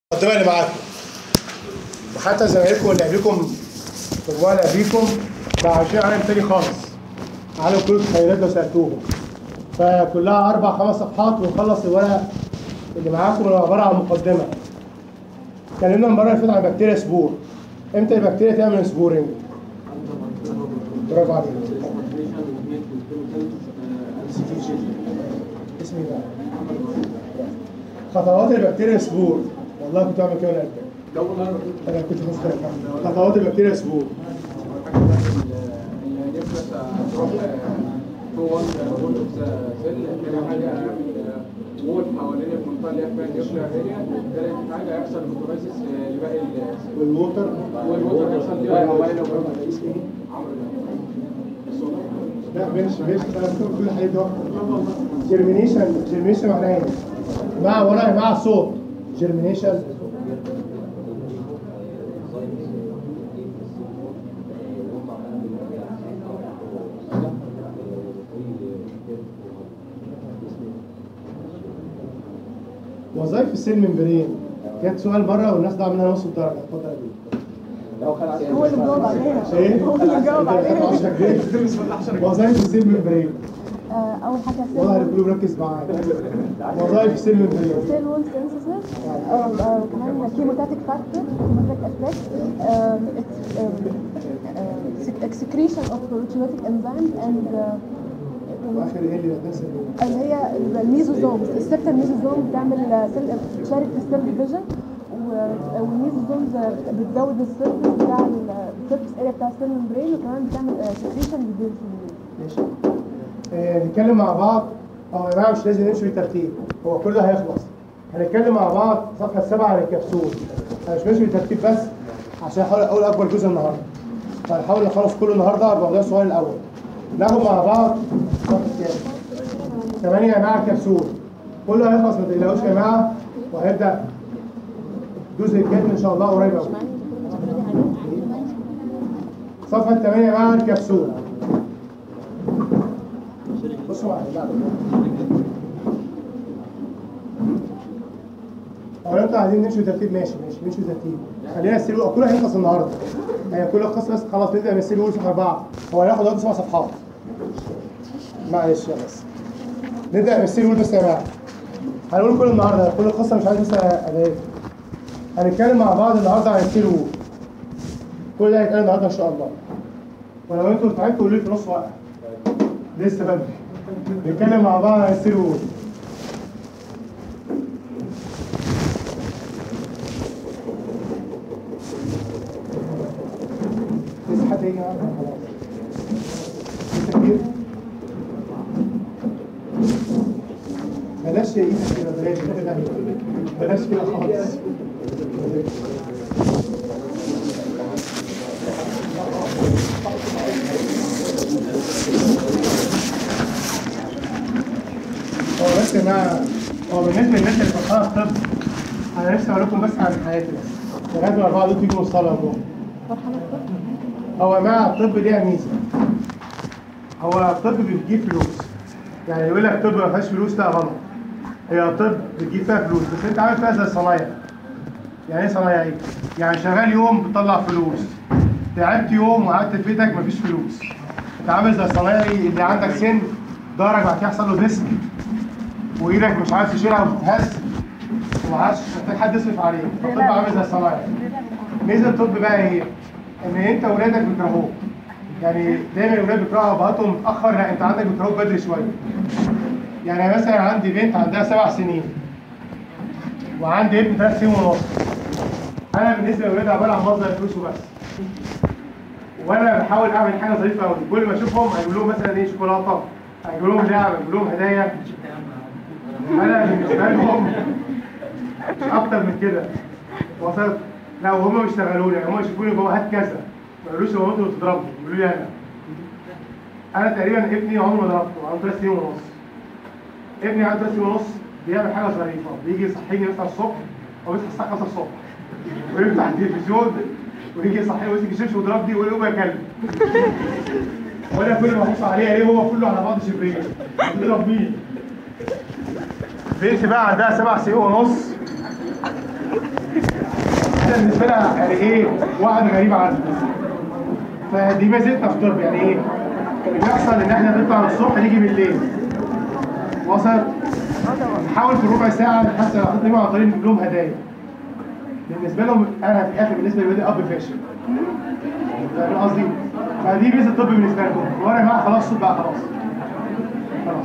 المقدمه اللي معاكم وحتى زمايلكم اللي قبلكم مجموعه اللي قبلكم بقى عايشين عالم تاني خالص عالم كله تخيلات لو سالتوهم فكلها اربع خمس صفحات ونخلص الورق اللي معاكم اللي هو عباره عن مقدمه اتكلمنا المره اللي فاتت عن بكتيريا سبور امتى البكتيريا تعمل سبورنج؟ برافو عليك اسمي بقى خطوات البكتيريا سبور والله كنت بعمل كده وانا قلبك انا كنت مختلف خطوات البكتيريا سبور وول حوالين المنطقه اللي هي فيها النيوكلير اريا ثالث حاجه يحصل فوتولايسيس لباقي ال- والووتر والووتر يحصل لباقي الحوالين عمرو لا ماشي ماشي انا بكتب كل الحاجات دي جيرمينيشن جيرمينيشن معناها ايه؟ مع ورايا مع صوت جيرمينيشن وظائف السيل ممبرين كانت سؤال مره والناس ضاع منها نص الدرجه اتفضل يا بيه هو اللي جاوب عليها ايه؟ هو اللي جاوب عليها وظائف السيل ممبرين آه، اول حاجه والله سيل كله مركز معايا وظائف السيل ممبرين سيل وول سينثيسيس كمان كيموتاتيك فاكتور كيموتاتيك افكت اكسكريشن اوف بروتينوتيك انزيمز اند واخر ايه اللي الناس اللي اللي هي الميزوزومز السبتة الميزوزوم بتعمل سيل بتشارك في السيل ديفيجن والميزوزومز بتزود السيرفس بتاع السيرفس اريا بتاع السيل ممبرين وكمان بتعمل سكريشن للبيرسون ماشي آه، نتكلم مع بعض اه يا جماعه مش لازم نمشي بالترتيب هو كله هيخلص هنتكلم مع بعض صفحه سبعه عن الكبسول انا مش ماشي بالترتيب بس عشان احاول اقول اكبر جزء النهارده فهنحاول نخلص كله النهارده الموضوع الصغير الاول ناخد مع بعض صفحه كام؟ ثمانيه يا جماعه الكبسول كله هيخلص ما تقلقوش يا جماعه وهيبدا الجزء الجاي ان شاء الله قريب قوي صفحه 8 يا جماعه الكبسول بصوا معايا لا لو انتوا عايزين نمشي ترتيب ماشي ماشي نمشي ترتيب خلينا السيل وول كله هيخلص النهارده هي كل القصه بس خلاص نبدا من السيل وول صفحه اربعه هو هياخد وقت سبع صفحات معلش يا بس نبدا من السيل وول بس يا جماعه هنقول كل النهارده كل القصه مش عايز بس اداه هنتكلم مع بعض النهارده عن السيل وول كل ده هيتقال النهارده ان شاء الله ولو انتوا تعبتوا قولوا لي في نص وقت لسه بدري نتكلم مع بعض عن السيل وول لسه حد يجي معانا خلاص لسه كتير بلاش يا ايدي كده بلاش كده بلاش كده خالص هو بس يا جماعه هو بالنسبه للناس اللي بتقرا الطب انا نفسي اقول لكم بس عن حياتي بس لغايه ما الاربعه دول تيجوا مصطلح جوه فرحانه بكم هو يا جماعه الطب ليها ميزه هو الطب بيجيب فلوس يعني يقول لك طب ما فيهاش فلوس لا غلط هي طب بتجيب فيها فلوس بس انت عامل فيها زي الصنايع يعني ايه صنايعي؟ يعني شغال يوم بتطلع فلوس تعبت يوم وقعدت في بيتك مفيش فلوس انت عامل زي الصنايعي اللي عندك سن ظهرك بعد كده يحصل له ديسك وايدك مش عارف تشيلها وبتتهز ومعادش محتاج حد يصرف عليك فالطب عامل زي الصنايعي ميزه الطب بقى ايه؟ ان انت ولادك بيكرهوك يعني دايما الولاد بيكرهوا ابهاتهم متاخر لا انت عندك بيكرهوك بدري شويه يعني مثلا عندي بنت عندها سبع سنين وعندي ابن ثلاث سنين ونص انا بالنسبه لاولادي عباره عن مصدر فلوس وبس وانا بحاول اعمل حاجه ظريفه قوي كل ما اشوفهم هيقول لهم مثلا ايه شوكولاته هيقول لهم لعب هيقول لهم هدايا انا بالنسبه لهم مش اكتر من كده وصلت لا وهم بيشتغلوا لي هم يشوفوني بابا هات كذا ما يقولوش هو انتوا بتضربوا يقولوا لي انا انا تقريبا ابني عمره ما ضربته عنده ثلاث سنين ونص ابني عنده ثلاث سنين ونص بيعمل حاجه ظريفه بيجي يصحيني مثلا الصبح او يصحى الساعه 5 الصبح ويفتح التلفزيون ويجي يصحيني ويمسك الشبشب ويضربني ويقول له يا كلب وانا كل ما ابص عليه الاقيه هو كله على بعض شبرين بيضرب مين بنتي بقى عندها سبع سنين ونص بالنسبه لها يعني ايه واحد غريب عنها فدي ميزتنا في الطب يعني ايه اللي بيحصل ان احنا نطلع الصبح نيجي بالليل وصلت نحاول في ربع ساعه حتى لو حطينا على طريق نجيب لهم هدايا بالنسبه لهم انا في الاخر بالنسبه لولادي اب فاشل فاهم قصدي؟ فدي ميزه الطب بالنسبه لكم وانا يا جماعه خلاص صوت بقى خلاص خلاص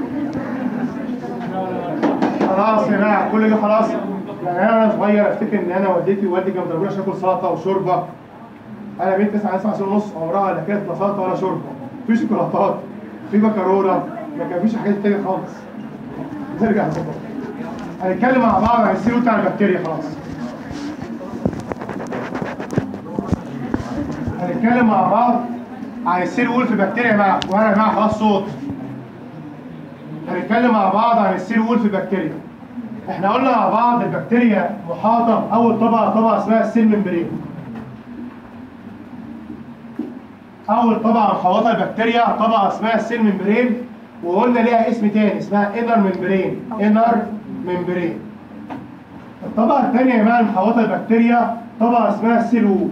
خلاص يا جماعه كل ده خلاص يعني انا وانا صغير افتكر ان انا والدتي ووالدي كانوا بيضربوني عشان اكل سلطه وشوربه انا بنت 9 9 سنين ونص عمرها لا كانت لا سلطه ولا شوربه في شوكولاتات في مكرونه ما كان فيش حاجات تانية خالص نرجع للموضوع هنتكلم مع بعض عن السيرو بتاع البكتيريا خلاص هنتكلم مع بعض عن السيل وول في البكتيريا مع وانا يا جماعه خلاص صوت هنتكلم مع بعض عن السيل وول في البكتيريا احنا قلنا مع بعض البكتيريا محاطه اول طبقه طبقه اسمها السيل ممبرين اول طبقه محوطه البكتيريا طبقه اسمها السيل ممبرين وقلنا ليها اسم تاني اسمها انر ممبرين انر ممبرين الطبقه الثانيه يا جماعه المحوطه البكتيريا طبقه اسمها السيل وول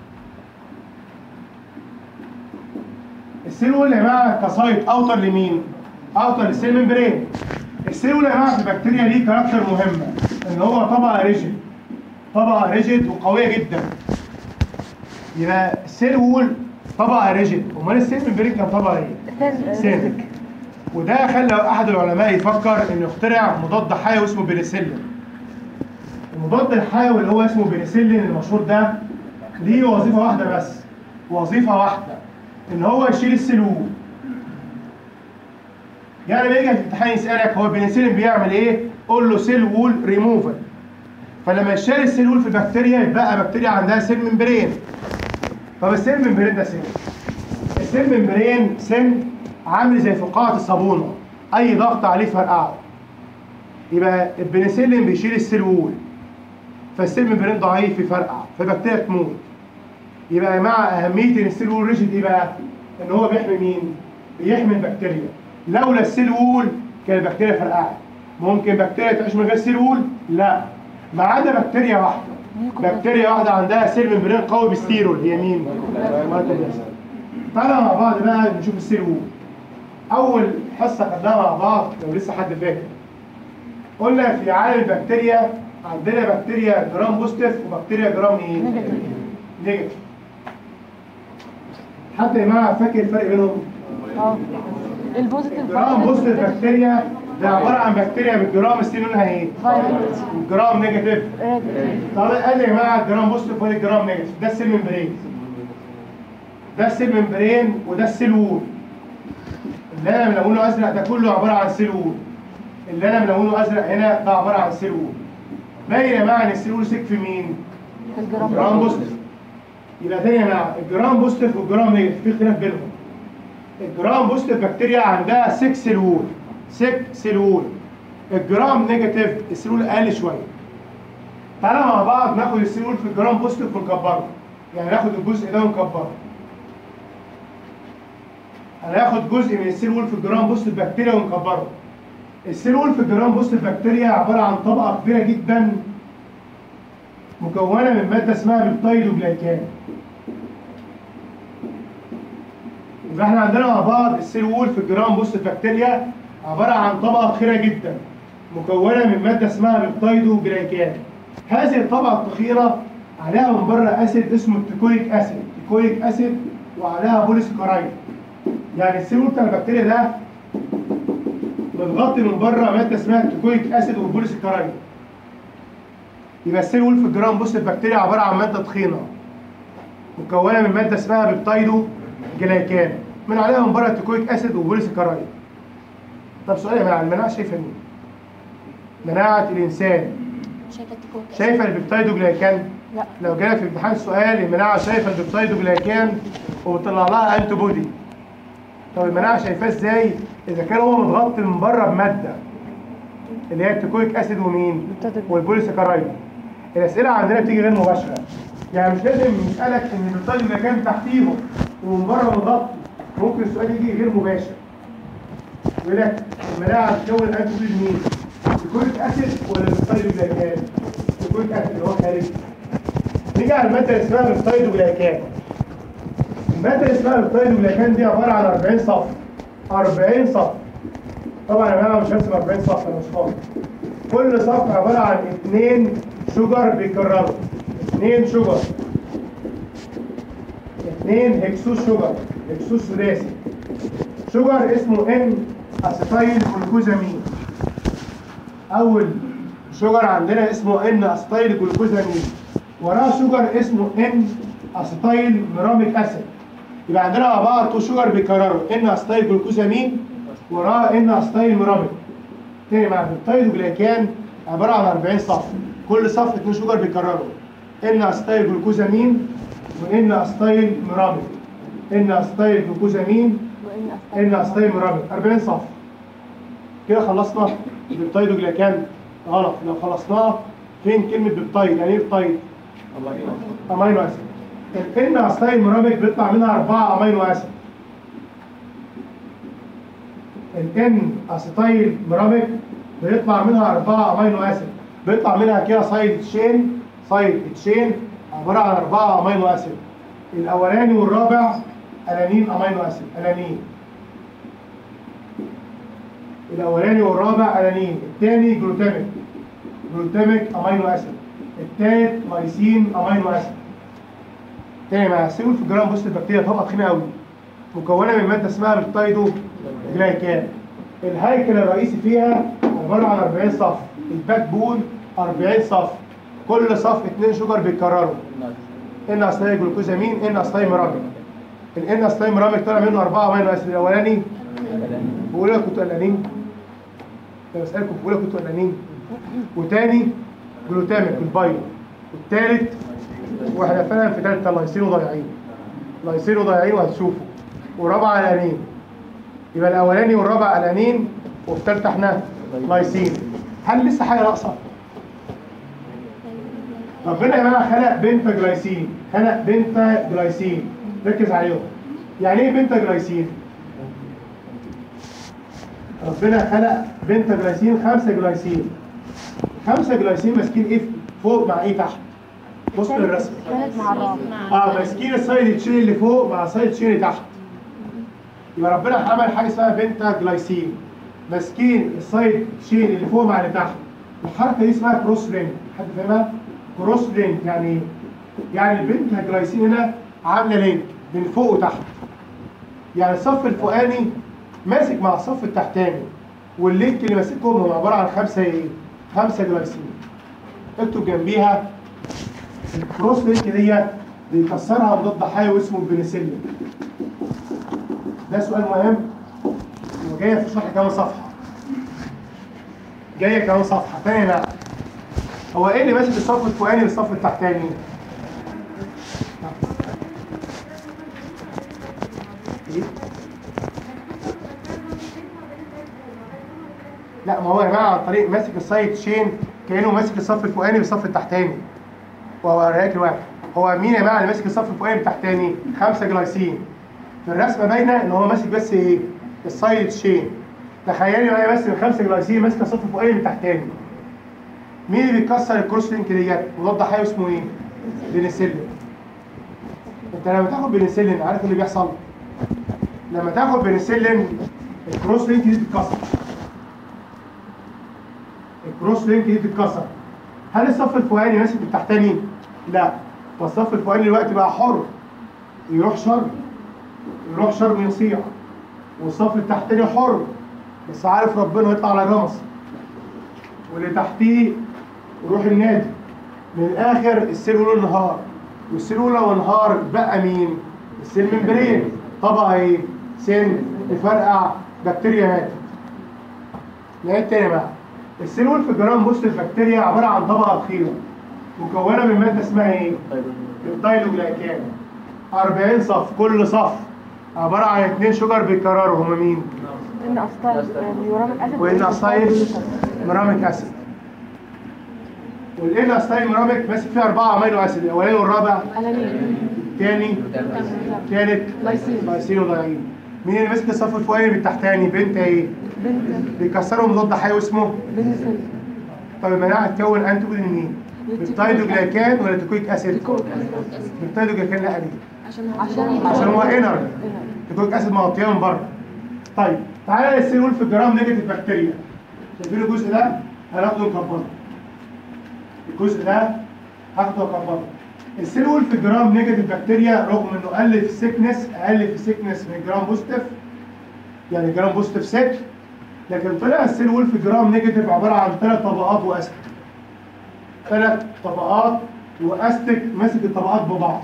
السيل وول يا جماعه كسايت اوتر لمين؟ اوتر للسيل ممبرين السيل وول يا جماعه في البكتيريا ليه كاركتر مهمه ان هو طبقه ريجيد طبقه ريجيد وقويه جدا يبقى السيل وول طبقه ريجيد امال السيل ممبرين كان طبقه ايه؟ سيل وده خلى احد العلماء يفكر انه يخترع مضاد حيوي اسمه بنسلين المضاد الحيوي اللي هو اسمه بنسلين المشهور ده ليه وظيفه واحده بس وظيفه واحده ان هو يشيل السلول يعني لما يجي في الامتحان يسالك هو البنسلين بيعمل ايه قول له سيل وول ريموفر فلما يشيل السيل وول في البكتيريا يبقى بكتيريا عندها سيل ممبرين طب السيل ممبرين ده سن السيل ممبرين سن عامل زي فقاعه الصابونه اي ضغط عليه فرقعه يبقى البنسلين بيشيل السيل وول فالسيل ممبرين ضعيف يفرقع فالبكتيريا تموت يبقى مع اهميه ان السيل وول ريجيد ايه بقى؟ ان هو بيحمي مين؟ بيحمي البكتيريا لولا السيل وول كان البكتيريا فرقعت ممكن بكتيريا تعيش من غير سيل وول؟ لا ما عدا بكتيريا واحده بكتيريا واحده عندها سيل ممبرين قوي بالستيرول هي مين؟ مايكوبلازما تعالى مع بعض بقى نشوف السيل وول اول حصه خدناها مع بعض لو لسه حد فاكر قلنا في عالم البكتيريا عندنا بكتيريا جرام بوزيتيف وبكتيريا جرام ايه؟ نيجاتيف حد يا جماعه فاكر الفرق بينهم؟ اه البوزيتيف جرام بوزيتيف بكتيريا ده عباره عن بكتيريا بالجرام السي لونها ايه؟ فايروس الجرام نيجاتيف طب قال لي يا جماعه الجرام بوزيتيف ولا الجرام نيجاتيف ده السيل ممبرين ده السيل ممبرين وده السيل وول اللي انا ملونه ازرق ده كله عباره عن سيل وول اللي انا ملونه ازرق هنا ده عباره عن سيل وول باين يا جماعه ان السيل وول سيك في مين؟ الجرام الجرام بوزيتيف يبقى تاني يا جماعه الجرام بوزيتيف والجرام نيجاتيف في اختلاف بينهم الجرام بوزيتيف بكتيريا عندها 6 سيل وول 6 سيل وول الجرام نيجاتيف السيل وول اقل شويه تعالى مع بعض ناخد السيل وول في الجرام بوزيتيف ونكبره يعني ناخد الجزء ده ونكبره هناخد جزء من السيل وول في الجرام بوزيتيف بكتيريا ونكبره السيل وول في الجرام بوزيتيف بكتيريا عباره عن طبقه كبيره جدا مكونه من ماده اسمها بيبتايدوجلايكان يبقى احنا عندنا مع بعض السيل وول في الجرام بوست بكتيريا عباره عن طبقه خيره جدا مكونه من ماده اسمها بيبتايدوجلايكان هذه الطبقه التخينه عليها من بره اسيد اسمه التيكويك اسيد تيكويك اسيد وعليها بوليسكرايد يعني السيل وول بتاع البكتيريا ده متغطي من بره ماده اسمها التيكويك اسيد والبوليسكرايد يبقى السيل وول في الجرام بوست البكتيريا عباره عن ماده تخينه مكونه من ماده اسمها بيبتايدو جلايكان من عليها من بره التيكويك اسيد وبوليسكرايد طب سؤال يا جماعه المناعه شايفه مين؟ مناعه الانسان شايفه التكوك شايفه البيبتايدو جلايكان؟ لا لو جالك في امتحان سؤال المناعه شايفه البيبتايدو جلايكان وبتطلع لها انتي بودي طب المناعه شايفاه ازاي؟ اذا كان هو متغطي من بره بماده اللي هي التيكويك اسيد ومين؟ والبوليسكرايد الاسئله عندنا بتيجي غير مباشره يعني مش لازم نسالك ان البيبتايدو جلايكان تحتيهم ومن بره متغطي ممكن السؤال يجي غير مباشر يقول لك المناعه تكون انتي بودي مين؟ التيكويك اسيد ولا البيبتايدو جلايكان؟ التيكويك اسيد اللي هو خارجي على الماده اللي اسمها البيبتايدوجلايكان الماده اللي اسمها البيبتايدوجلايكان دي عباره عن 40 صف 40 صف طبعا يا جماعه مش هرسم 40 صف انا مش فاضي كل صف عباره عن اثنين شجر بيكرروا اثنين شجر اثنين هكسوس شجر هكسوس ثلاثي شجر اسمه ان اسيتايل جلوكوزامين اول شجر عندنا اسمه ان اسيتايل جلوكوزامين وراه شجر اسمه ان اسيتايل ميراميك اسيد يبقى عندنا مع بعض تو شجر بيكرروا ان اسيتايل جلوكوزامين وراه ان اسيتايل ميراميك تاني مع البيبتايد وجلايكان عباره عن 40 صف كل صف اتنين شجر بيكرروا ان اسيتايل جلوكوزامين وان اسيتايل ميراميك ان اسيتايل جلوكوزامين وان ان اسيتايل ميراميك 40 صف كده خلصنا البيبتايد وجلايكان غلط لو خلصناها فين كلمه بيبتايد يعني ايه بيبتايد امينو اسيد الان اسيتايل ميراميك بيطلع منها اربعه امينو اسيد الان اسيتايل ميراميك بيطلع منها اربعه امينو اسيد بيطلع منها كده سايد تشين سايد تشين عباره عن اربعه امينو اسيد الاولاني والرابع الانين امينو اسيد الانين الاولاني والرابع الانين الثاني جلوتاميك جلوتاميك امينو اسيد الثالث لايسين امينو اسيد تاني مع السيول في الجرام بوست البكتيريا طبقه تخينه قوي مكونه من ماده اسمها بيبتايدو جلايكان الهيكل الرئيسي فيها عباره عن 40 صف الباك بون 40 صف كل صف اثنين شجر بيتكرروا ان اسلاي جلوكوزامين ان اسلاي مرامك الان اسلاي مرامك طلع منه اربعه امينو اسيد الاولاني بقول لك كنتوا قلقانين انا بسالكم بقول لك كنتوا قلقانين وتاني جلوتاميك البايو والتالت واحنا فعلا في تالتة لايسين وضايعين لايسين وضايعين وهتشوفوا ورابعه الانين يبقى الاولاني والرابع الانين وفي تالتة احنا لايسين هل لسه حاجه ناقصه؟ ربنا يا جماعه خلق بنتا جلايسين خلق بنتا جلايسين ركز عليهم يعني ايه بنتا جلايسين؟ ربنا خلق بنتا جلايسين خمسه جلايسين خمسه جلايسين ماسكين ايه فوق مع ايه تحت؟ بص للرسم كانت مع الرابع اه ماسكين السايد تشين اللي فوق مع السايد تشين اللي تحت يبقى ربنا عمل حاجه اسمها بنتا جلايسين ماسكين السايد تشين اللي فوق مع اللي تحت الحركه دي اسمها كروس لينك حد فاهمها كروس لينك يعني ايه يعني البنتا جلايسين هنا عامله لينك من فوق وتحت يعني الصف الفوقاني ماسك مع الصف التحتاني واللينك اللي ماسكهم هو عباره عن خمسه ايه خمسه جلايسين اكتب جنبيها الكروس لينك ديت بيكسرها مضاد حيوي اسمه البنسلين ده سؤال مهم وجايه في شرح كمان صفحه جايه كمان صفحه تاني بقى هو ايه اللي ماشي بالصف الفوقاني والصف التحتاني إيه؟ لا ما هو يا جماعه عن طريق ماسك السايد تشين كانه ماسك الصف الفوقاني والصف التحتاني وهوريك الواحد هو مين يا جماعه اللي ماسك الصف الفوقاني التحتاني خمسه جلايسين في الرسمه باينه ان هو ماسك بس ايه السايد تشين تخيلي معايا بس الخمسه جلايسين ماسكه الصف الفوقاني من التحتاني مين اللي بيكسر الكروس لينك ديت مضاد حيوي اسمه ايه بنسلين انت لما تاخد بنسلين عارف اللي بيحصل لما تاخد بنسلين الكروس لينك دي بتتكسر الكروس لينك دي بتتكسر هل الصف الفوقاني ماسك التحتاني لا والصف الفوقاني دلوقتي بقى حر يروح شرم يروح شرم يصيع والصف التحتاني حر بس عارف ربنا يطلع على جمص واللي تحتيه يروح النادي من الاخر السيل له النهار والسيل له والنهار بقى مين؟ السيل ممبرين طبقه ايه؟ سن يفرقع بكتيريا ماتت نعيد تاني بقى السيلول في جرام بوست البكتيريا عباره عن طبقه اخيره مكونه من ماده اسمها ايه؟ الدايلوجلايكان 40 صف كل صف عباره عن اثنين شجر بيتكرروا هما مين؟ ان اسطايل يوراميك اسيد وان اسايل ميراميك اسيد والان اسايل ميراميك ماسك فيها اربعه امينو اسيد الاولاني والرابع الانين الثاني الثالث لايسين لايسين وضايعين مين اللي ماسك الصف الفوقاني بالتحتاني بنت ايه؟ بنت بيكسروا مضاد حيوي اسمه بنسل طب المناعه تكون انتي بودي لمين؟ بالتايدوجلايكان ولا تيكويك اسيد بالتايدوجلايكان لا ليه عشان عشان عشان هو انر تيكويك اسيد مغطياه من بره طيب تعالى نسير نقول في الجرام نيجاتيف بكتيريا شايفين الجزء ده هناخده نكبره الجزء ده هاخده واكبره السيل وول في الجرام نيجاتيف بكتيريا رغم انه قل في السكنس اقل في السكنس من الجرام بوزيتيف يعني جرام بوزيتيف ست لكن طلع السيل وول في الجرام نيجاتيف عباره عن ثلاث طبقات واستك ثلاث طبقات واستك ماسك الطبقات ببعض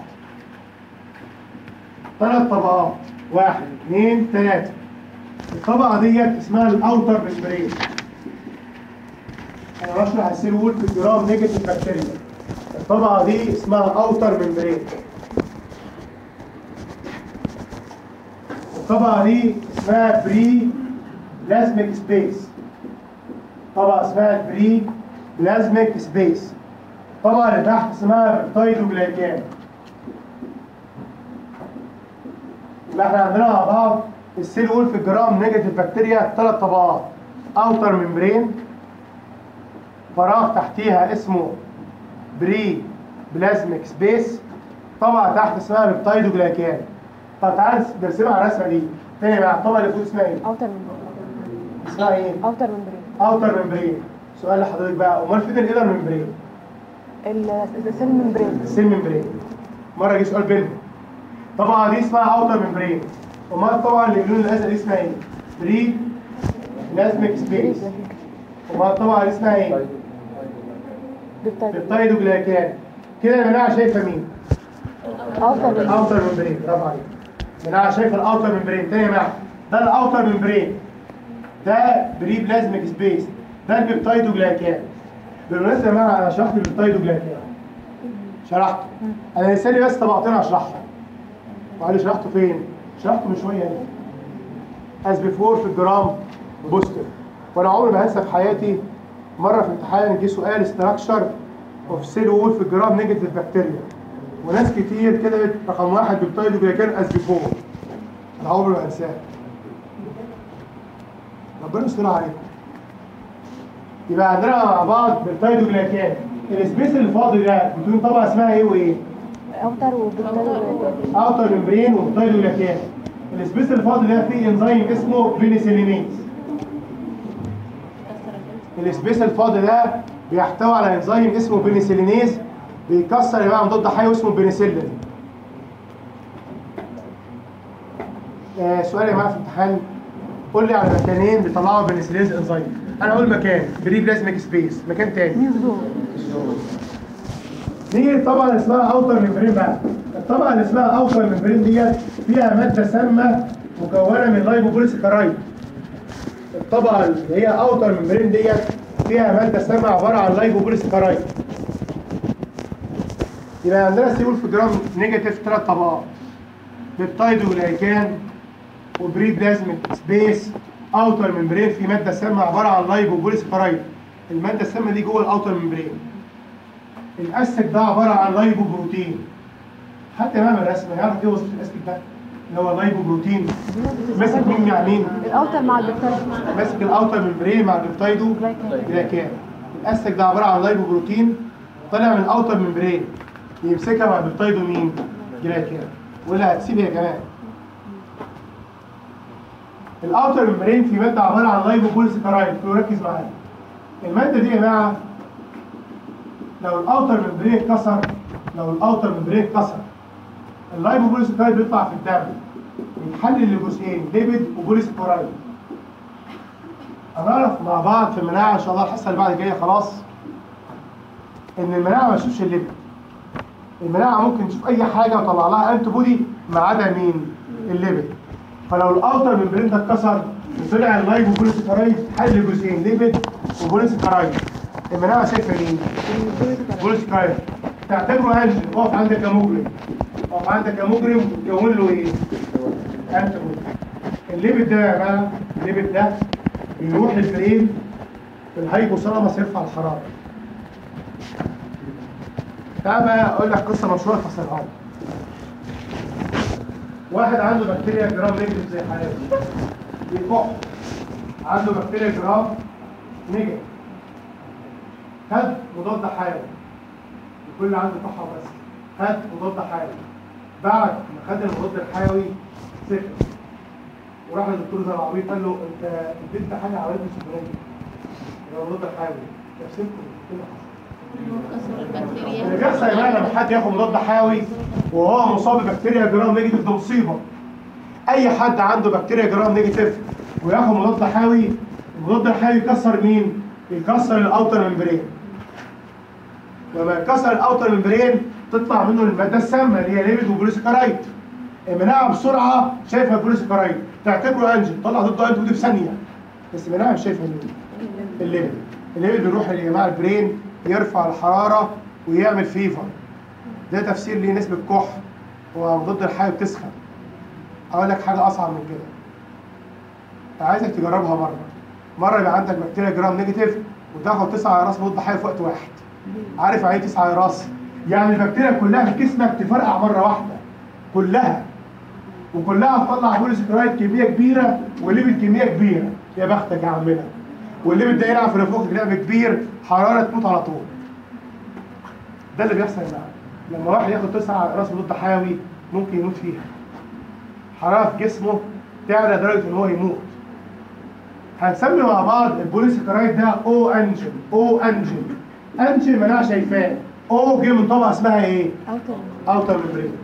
ثلاث طبقات واحد اثنين ثلاثة الطبقة ديت اسمها الاوتر ممبرين انا بشرح السيل وول في الجرام نيجاتيف بكتيريا الطبقة دي اسمها اوتر ممبرين الطبقة دي اسمها بري بلازميك سبيس طبقة اسمها بري بلازميك سبيس الطبقة اللي تحت اسمها بيبتايدوجلايكان يبقى احنا عندنا مع بعض السيل وول في الجرام نيجاتيف بكتيريا ثلاث طبقات اوتر ممبرين فراغ تحتيها اسمه بري بلازميك سبيس طبقة تحت اسمها بيبتايدوجلايكان طب تعالى نرسمها على الرسمة دي تاني بقى الطبقة اللي فوق اسمها ايه؟ اوتر ممبرين اسمها ايه؟ اوتر ممبرين اوتر ممبرين سؤال لحضرتك بقى امال فين الانر ممبرين؟ السيل ممبرين السيل ممبرين مره جه سؤال بينهم طبعا دي اسمها اوتر ممبرين امال طبعا اللي باللون الازرق دي اسمها ايه؟ بري بلازميك سبيس امال طبعا دي اسمها ايه؟ بيبتايدوجلايكان كده يا جماعه شايفه مين؟ اوتر ممبرين اوتر ممبرين برافو عليك جماعه شايفه الاوتر ممبرين تاني يا جماعه ده الاوتر ممبرين ده بري بلازميك سبيس ده البيبتايدوجلايكان بالمناسبه يا جماعه انا شرحت البيبتايدوجلايكان شرحته انا لسه لي بس طبقتين اشرحها وقال لي شرحته فين؟ شرحته من شويه هنا از بيفور في الجرام بوستر وانا عمري ما هنسى في حياتي مره في امتحان جه سؤال ستراكشر اوف سيل وول في الجرام نيجاتيف بكتيريا وناس كتير كتبت رقم واحد بالتايدوجلايكان از بيفور انا عمري ما هنساه ربنا يستر عليكم يبقى عندنا مع بعض بالتايدوجلايكان السبيس اللي فاضي ده بتكون طبقه اسمها ايه وايه؟ اوتر وبالتالي اوتر ممبرين وبتايدوجلايكان السبيس اللي فاضي ده فيه انزيم اسمه بينيسيلينيز السبيس الفاضي ده بيحتوي على انزيم اسمه بينيسيلينيز بيكسر يا جماعه مضاد حيوي اسمه بنسلين آه سؤال يا جماعه في الامتحان قول لي على مكانين بيطلعوا بنسلينز انزيم انا اقول مكان بري بلازميك سبيس مكان تاني دي طبعا اسمها اوتر ممبرين بقى الطبقه اللي اسمها اوتر ممبرين ديت فيها ماده سامه مكونه من لايبوبوليسيكرايد الطبقه اللي هي اوتر ممبرين ديت فيها ماده سامه عباره عن لايبوبوليسيكرايد يبقى عندنا سيول في جرام نيجاتيف ثلاث طبقات بيبتايد ولايكان وبري بلازميك سبيس اوتر ممبرين في ماده سامه عباره عن لايبوبوليسيكرايد الماده السامه دي جوه الاوتر ممبرين الاسك ده عباره عن لايبو بروتين حتى امام الرسم هيعرف ايه وظيفه الاسك ده اللي هو اللايبو بروتين ماسك مين مع مين الاوتر مع البكتيريا ماسك الاوتر ممبرين مع البيبتايدو جلايكان الاسك ده عباره عن لايبو بروتين طالع من الاوتر ممبرين يمسكها مع البيبتايدو مين جلايكان ولا هتسيب يا كمان الاوتر ممبرين في ماده عباره عن لايبو بوليسيكرايد ركز معايا الماده دي يا جماعه لو الاوتر ممبرين اتكسر لو الاوتر ممبرين اتكسر اللايبوبوليسيكرايد بيطلع في الدم بيتحلل لجزئين ليبيد وبوليسيكرايد هنعرف مع بعض في المناعه ان شاء الله الحصه اللي بعد الجايه خلاص ان المناعه ما تشوفش الليبيد المناعه ممكن تشوف اي حاجه وتطلع لها انتي بودي ما عدا مين الليبيد فلو الاوتر ممبرين ده اتكسر وطلع اللايبوبوليسيكرايد حل جزئين ليبيد وبوليسيكرايد المناعه شايفه مين؟ بوليسيكرايد تعتبره انجن اقف عندك يا مجرم اقف عندك يا مجرم تكون له ايه؟ انت الليبت ده يا جماعه الليبت ده بيروح للبرين في الهايبوثالاموس يرفع الحراره تعال بقى اقول لك قصه مشهوره فصلها لك واحد عنده بكتيريا جرام نيجاتيف زي حالاتي بيكح عنده بكتيريا جرام نيجاتيف خد مضاد حيوي كل اللي عنده كحه بس خد مضاد حيوي بعد ما خد المضاد الحيوي سكت وراح للدكتور زي العبيط قال له انت اديت حاجه عملت سكريه يبقى المضاد الحيوي تفسيركم كده اللي بيحصل يا جماعه لما حد ياخد مضاد حيوي وهو مصاب ببكتيريا جرام نيجاتيف ده مصيبه اي حد عنده بكتيريا جرام نيجاتيف وياخد مضاد حيوي المضاد الحيوي يكسر مين؟ يكسر الاوتر ممبرين لما يكسر الاوتر ممبرين تطلع منه الماده السامه اللي هي ليبيد وبوليسكرايد مناعه بسرعه شايفها بوليسكرايد تعتبره انجل طلع ضده انتي بودي في ثانيه بس مناعه مش شايفها الليبيد الليبيد الليبيد بيروح يا جماعه البرين يرفع الحراره ويعمل فيفر ده تفسير ليه نسبه كح وضد الحيوي بتسخن اقول لك حاجه اصعب من كده عايزك تجربها مره مره يبقى عندك بكتيريا جرام نيجاتيف وتاخد تسع راس مضاد حيوي في وقت واحد عارف يعني ايه تسع راس يعني البكتيريا كلها في جسمك تفرقع مره واحده كلها وكلها تطلع بوليسكرايد كميه كبيره وليبيد كميه كبيره يا بختك يا عمنا والليبيد ده يلعب في نافوخك لعب كبير حراره تموت على طول ده اللي بيحصل معاك لما واحد ياخد تسع راس مضاد حيوي ممكن يموت فيها حراره في جسمه تعلى لدرجه ان هو يموت هنسمي مع بعض البوليسكرايد ده او انجل او انجل انجل مناعه شايفاه او جه من طبقه اسمها ايه؟ اوتر ممبرين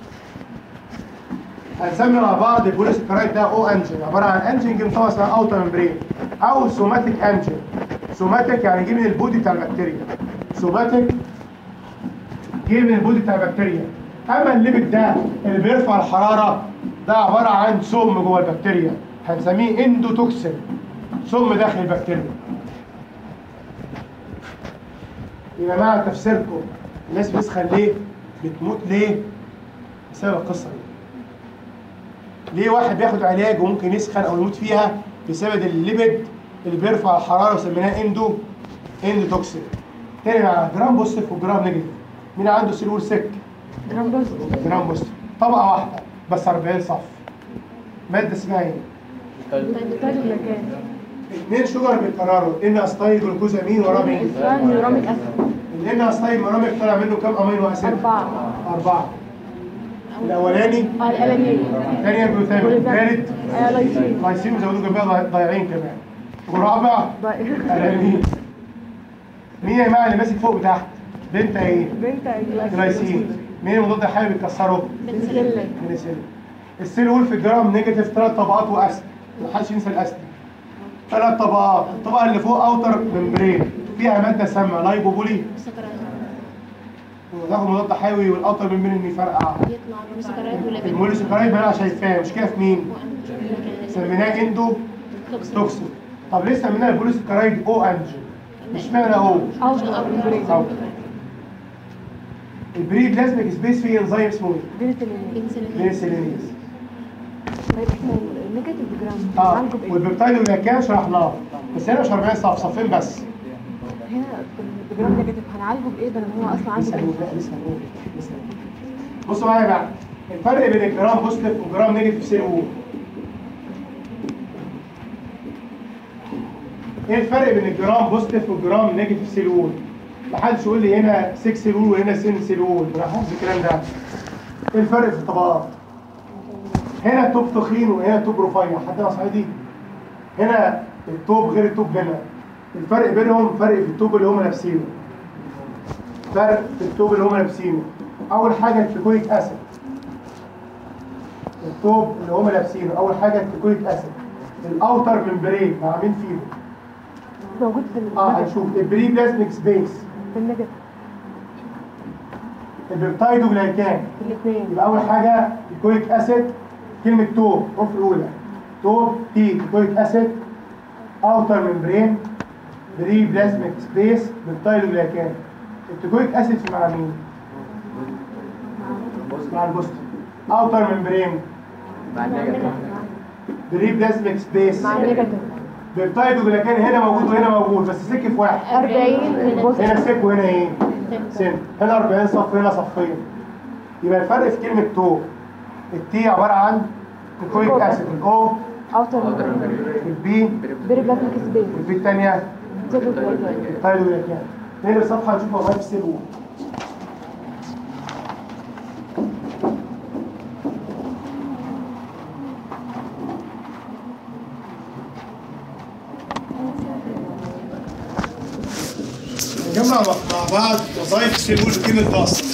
هنسمي مع بعض البوليسكرايد ده او انجل عباره عن انجل جه من طبقه اسمها اوتر ممبرين او سوماتيك انجل سوماتيك يعني جه من البودي بتاع البكتيريا سوماتيك جه من البودي بتاع البكتيريا اما الليبيد ده اللي بيرفع الحراره ده عباره عن سم جوه البكتيريا هنسميه اندوتوكسين سم داخل البكتيريا يا جماعه تفسيركم الناس بتسخن ليه؟ بتموت ليه؟ بسبب القصه دي ليه واحد بياخد علاج وممكن يسخن او يموت فيها بسبب الليبيد اللي بيرفع الحراره وسميناه اندو اندوتوكسين تاني مع جرام بوزيتيف وجرام نيجاتيف مين عنده سيلول سك؟ جرام بوز جرام بوزيتيف طبقه واحده بس 40 صف ماده اسمها ايه؟ بتاج المكان اثنين شجر بيتكرروا ان استايل جلوكوزامين وراه مين؟ نيوراميك اسيد الان استايل مرامك طلع منه كام امينو اسيد؟ أربعة أربعة الأولاني اه الألانين الثاني الجلوتامين الثالث آه لايسين لايسين وزودوا جنبها ضاي- ضايعين كمان والرابع ألانين مين يا جماعة اللي ماسك فوق وتحت؟ بنت ايه؟ بنت جلايسين مين المضاد الحيوي بيكسره؟ بنسلين بنسلين السيل وول في الجرام نيجاتيف ثلاث طبقات واسد محدش ينسى الاسد ثلاث طبقات الطبقه اللي فوق اوتر ممبرين فيها ماده سامه لايبوبولي وتاخد مضاد حيوي والاوتر ممبرين يفرقع يطلع مسكرات ولا بنت الموليسكرايد بقى شايفاه مش كده في مين؟ سميناه اندو توكسين طب ليه سميناه البوليسكرايد او انجل؟ مش معنى او أو أو. البري بلازميك سبيس فيه انزيم اسمه ايه؟ بنسلين بنسلين بنسلينيز طيب احنا النيجاتيف جرام اه هنعالجه بايه؟ والبيبتايد واللاكان شرحناه بس هنا مش 40 صف صفين بس هنا الجرام نيجاتيف هنعالجه بايه بدل هو اصلا عنده لسه هنقول بقى لسه هنقول لسه هنقول. بصوا معايا بقى الفرق بين الجرام بوزيتيف والجرام نيجاتيف سيل وول ايه الفرق بين الجرام بوزيتيف والجرام نيجاتيف سيل وول؟ محدش يقول لي هنا 6 سيل وول وهنا 7 سيل وول انا حافظ الكلام ده ايه الفرق في الطبقات؟ هنا التوب تخين وهنا التوب رفيع حد ناقص دي هنا التوب غير التوب هنا الفرق بينهم فرق في التوب اللي هم لابسينه فرق في التوب اللي هم لابسينه اول حاجه التيكويك اسيد التوب اللي هم لابسينه اول حاجه التيكويك اسيد الاوتر ممبرين مع مين فيهم موجود في اه النيجاتيف هنشوف البري بلازميك سبيس في النيجاتيف البيبتايد وجلايكان في الاثنين يبقى اول حاجه الكويك اسيد كلمه توب الحروف الاولى توب تي كويك اسيد اوتر ممبرين بري بلازميك سبيس بالتايلوجلايكان التكويك اسيد في مع مين؟ مع البوست اوتر ممبرين بري بلازميك سبيس مع النيجاتيف بالتايلوجلايكان هنا موجود وهنا موجود بس سك في واحد 40 البوست هنا سك وهنا ايه؟ سن هنا 40 صف هنا صفين يبقى الفرق في كلمة تو التي عبارة عن كويك اسيد الاو اوتر البي بيري بلازميك سبيس البي الثانية زيرو جلايكان التايلوجلايكان نقلب الصفحة نشوف والله في السيل وول نجمع مع بعض وظائف السيل وول بكلمة باص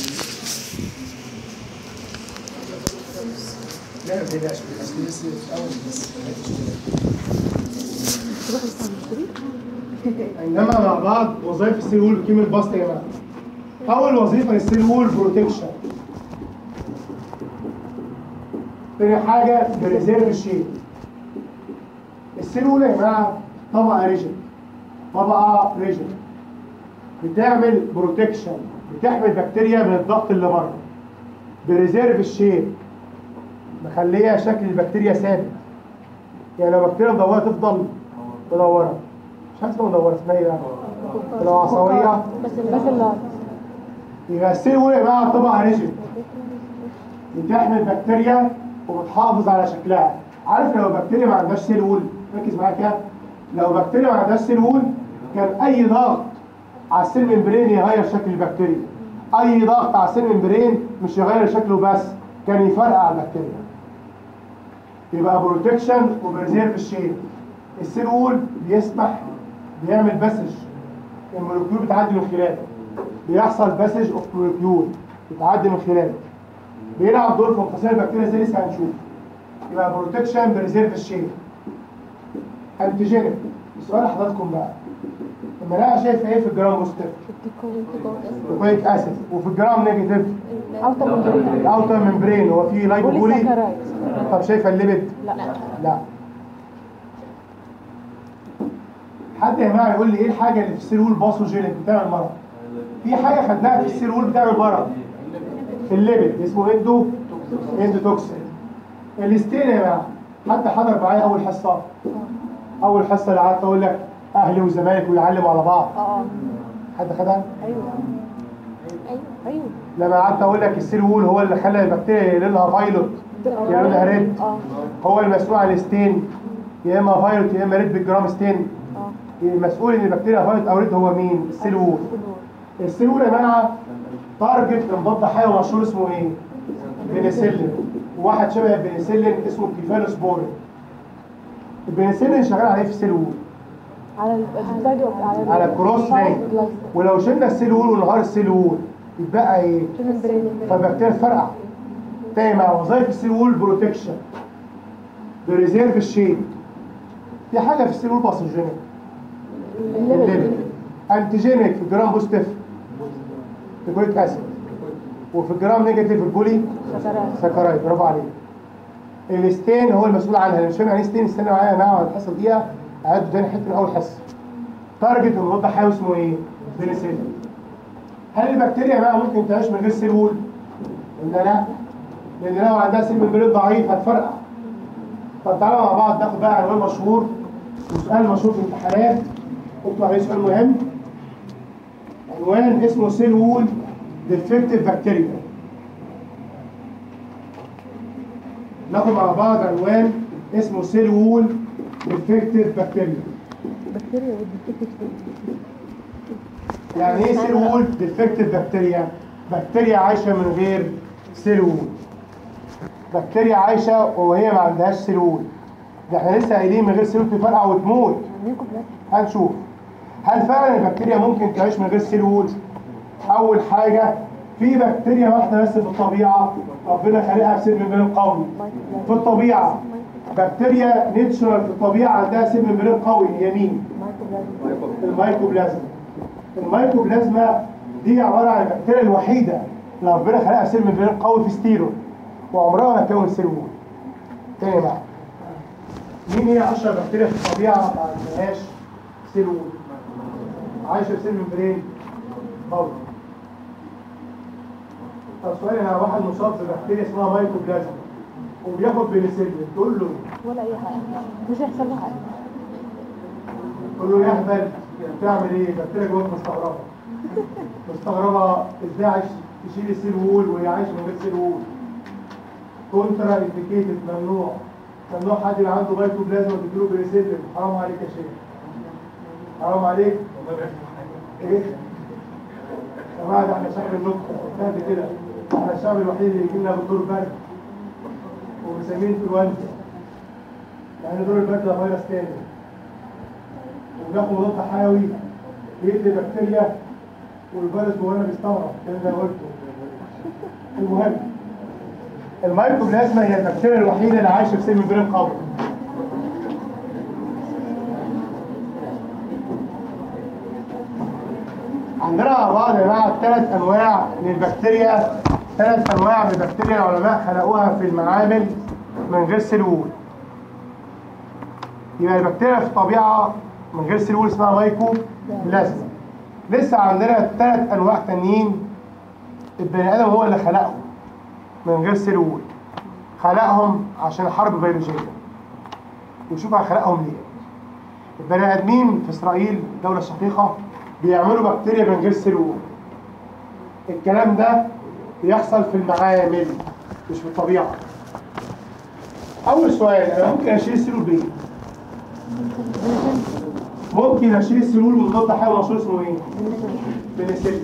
لا ما تقلقش بس بس اول بس نجمع مع بعض وظائف السيل وول بكلمة باص يا جماعة أول وظيفة للسيل وول بروتكشن تاني حاجة بريزيرف الشيء السيل وول يا جماعة طبقة ريجن طبقة ريجن بتعمل بروتكشن بتحمي البكتيريا من الضغط اللي بره بريزيرف الشيب مخليه شكل البكتيريا ثابت يعني لو بكتيريا مدوره تفضل مدوره مش عارف اسمها مدوره اسمها ايه بقى؟ لو عصويه بس بس اللي يبقى السيل وول يا جماعه طبقه ريجن بتحمي البكتيريا وبتحافظ على شكلها عارف لو بكتيريا ما عندهاش سيل وول ركز معايا كده لو بكتيريا ما عندهاش سيل وول كان اي ضغط على السيل ممبرين يغير شكل البكتيريا اي ضغط على السيل ممبرين مش يغير شكله بس كان يفرقع البكتيريا يبقى بروتكشن وبرزيرف الشيب السيل وول بيسمح بيعمل بسج المولكيول بتعدي من خلاله بيحصل بسج اوف مولكيول بتعدي من خلاله بيلعب دور في انقسام البكتيريا زي لسه هنشوف يبقى بروتكشن بريزيرف الشيب انتيجينيك السؤال لحضراتكم بقى الملاعه شايف ايه في الجرام بوزيتيف كويك اسيد وفي الجرام نيجاتيف اوتر ممبرين الاوتر ممبرين هو فيه لايبوبولي بوليساكرايد طب شايفه الليبيد لا لا حد يا جماعه يقول لي ايه الحاجه اللي في السيرول باثوجينيك بتعمل مرض في حاجه خدناها في السيرول بتعمل مرض الليبيد اسمه اندو اندوتوكسين الاستين يا جماعه حد حضر معايا اول حصه اول حصه اللي قعدت اقول لك اهلي وزمالك ويعلموا على بعض اه حد خدها ايوه ايوه ايوه لما قعدت اقول لك السيل وول هو اللي خلى البكتيريا لونها فايلوت يا لونها ريد اه هو المسؤول عن الستين يا اما فايلوت يا اما ريد بالجرام ستين اه المسؤول ان البكتيريا فايلوت او ريد هو مين السيل وول السيل وول يا جماعه تارجت لمضاد حيوي مشهور اسمه ايه بنسلين وواحد شبه البنسلين اسمه كيفالوسبورين البنسلين شغال عليه في السيل وول على الفيديو على على الكروس لين ولو شلنا السيل وول ونهار السيل وول يتبقى ايه الممبرين فالبكتيريا تفرقع تاني مع وظائف السيل وول بروتكشن بريزيرف الشيب في حاجه في السيل وول باثوجينيك الليبيد انتيجينيك في الجرام بوزيتيف البوليك اسيد وفي الجرام نيجاتيف البولي خسارات سكرايد برافو عليك الستين هو المسؤول عنها اللي مش فاهم يعني ايه ستين استنى معايا يا جماعه على الحصه دقيقه اعدوا تاني حته من اول حصه تارجت المضاد الحيوي اسمه ايه؟ بنسلين هل البكتيريا بقى ممكن تعيش من غير سيل وول؟ قلنا لا لان لو عندها سيل ممبرين ضعيف هتفرقع طب تعالوا مع بعض ناخد بقى عنوان مشهور وسؤال مشهور في الامتحانات اكتبوا عليه سؤال مهم عنوان اسمه سيل وول ديفكتيف بكتيريا ناخد مع بعض عنوان اسمه سيل وول ديفكتيف بكتيريا بكتيريا والديفكتيف يعني ايه سيل وول ديفكتيف بكتيريا بكتيريا عايشه من غير سيل وول بكتيريا عايشه وهي ما عندهاش سيل وول ده احنا لسه قايلين من غير سيل وول تفرقع وتموت منكم بلاك هنشوف هل فعلا البكتيريا ممكن تعيش من غير سيل وول اول حاجه في بكتيريا واحده بس في الطبيعه ربنا خلقها بسيل ممبرين قوي في الطبيعه بكتيريا نيتشرال في الطبيعه عندها سيل ممبرين قوي هي مين الميكوبلازما الميكوبلازما دي عباره عن البكتيريا الوحيده اللي ربنا خلقها سيل ممبرين قوي في ستيرو وعمرها ما تكون سيل وول تاني بقى مين هي اشهر بكتيريا في الطبيعه ما عندهاش سيل وول عايشه في سيل ممبرين قوي طب سؤال انا واحد مصاب ببكتيريا اسمها مايكوبلازما وبياخد بنسلين تقول له ولا اي حاجه مش هيحصل له حاجه تقول له يا اهبل بتعمل ايه؟ البكتيريا جواك مستغربه مستغربه ازاي عايش تشيل السيل وول وهي عايشه من غير سيل وول كونترا انديكيتد ممنوع ممنوع حد يبقى عنده مايكوبلازما وتديله بنسلين حرام عليك يا شيخ حرام عليك ايه؟ يا جماعه ده احنا شعب النكته فاهم كده احنا الشعب الوحيد اللي يجي لنا بالدور برد ومسمين انفلونزا يعني دور البرد ده فيروس تاني وبياخد مضاد حيوي بيقتل بكتيريا والولد وانا بيستغرب كده انا قلته المهم الميكروبلازما هي البكتيريا الوحيده اللي عايشه في سيل ممبرين قوي عندنا مع بعض يا جماعه ثلاث انواع للبكتيريا ثلاث انواع من البكتيريا العلماء خلقوها في المعامل من غير سيل وول يبقى البكتيريا في الطبيعه من غير سيل وول اسمها مايكو بلازما لسه عندنا ثلاث انواع تانيين البني ادم هو اللي خلقهم من غير سيل وول خلقهم عشان حرب بيولوجيه وشوف خلقهم ليه البني ادمين في اسرائيل دوله شقيقه بيعملوا بكتيريا من غير سيل وول الكلام ده بيحصل في المعامل مش في الطبيعه اول سؤال انا ممكن اشيل السيلول بايه ممكن اشيل السيلول من مضاد حيوي مشهور اسمه ايه بنسلين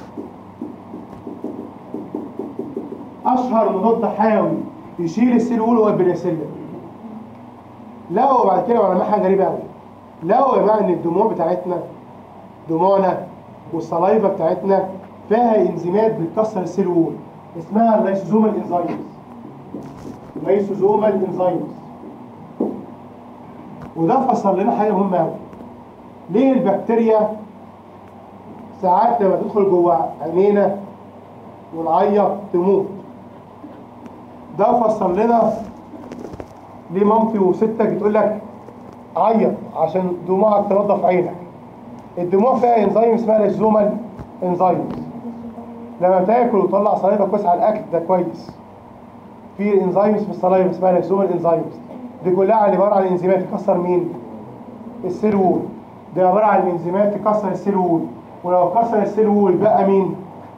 اشهر مضاد حيوي يشيل السيلول هو البنسلين لقوا بعد كده علماء حاجه غريبه قوي لقوا يا جماعه ان الدموع بتاعتنا دموعنا والصلايفه بتاعتنا فيها انزيمات بتكسر السيل وول اسمها اللايسوزومال انزيمز لايسوزومال انزيمز وده فسر لنا حاجه مهمه قوي ليه البكتيريا ساعات لما تدخل جوه عينينا ونعيط تموت ده فسر لنا ليه مامتي وستك تقول لك عيط عشان دموعك تنظف عينك الدموع فيها انزيم اسمها لايسوزومال انزيمز لما تاكل وتطلع صلايفه كويس على الاكل ده كويس في انزيمز في الصلايفه اسمها لايسومال انزيمز دي كلها عباره عن انزيمات تكسر مين السيل وول دي عباره عن انزيمات تكسر السيل وول ولو كسر السيل وول بقى مين